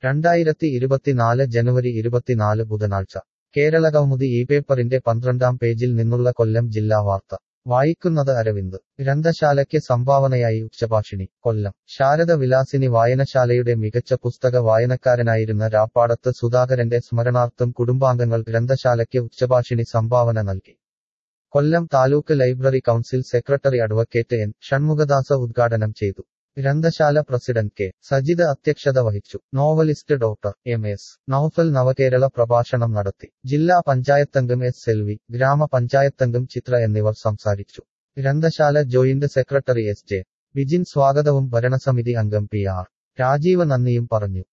രണ്ടായിരത്തി ഇരുപത്തിനാല് ജനുവരി ഇരുപത്തിനാല് ബുധനാഴ്ച കേരളകൗമുദി ഈ പേപ്പറിന്റെ പന്ത്രണ്ടാം പേജിൽ നിന്നുള്ള കൊല്ലം ജില്ലാ വാർത്ത വായിക്കുന്നത് അരവിന്ദ് ഗ്രന്ഥശാലയ്ക്ക് സംഭാവനയായി ഉച്ചഭാഷിണി കൊല്ലം ശാരദ വിലാസിനി വായനശാലയുടെ മികച്ച പുസ്തക വായനക്കാരനായിരുന്ന രാപ്പാടത്ത് സുധാകരന്റെ സ്മരണാർത്ഥം കുടുംബാംഗങ്ങൾ ഗ്രന്ഥശാലയ്ക്ക് ഉച്ചഭാഷിണി സംഭാവന നൽകി Kollam taluk library council secretary advocate N Shanmukhadas ഉദ്ഘാടനം ചെയ്തു ഗ്രന്ഥശാല പ്രസിഡന്റ് കെ സജിത അധ്യക്ഷത വഹിച്ചു novelist doctor M S Naufal Navakerala പ്രഭാഷണം നടത്തി ജില്ലാ പഞ്ചായത്തംഗം എസ് സെൽവി ഗ്രാമപഞ്ചായത്തംഗം ചിത്ര എന്നിവർ സംസാരിച്ചു ഗ്രന്ഥശാല joint secretary S J Bijin സ്വാഗതവും ഭരണസമിതി അംഗം പി ആർ രാജീവ് നന്ദിയും പറഞ്ഞു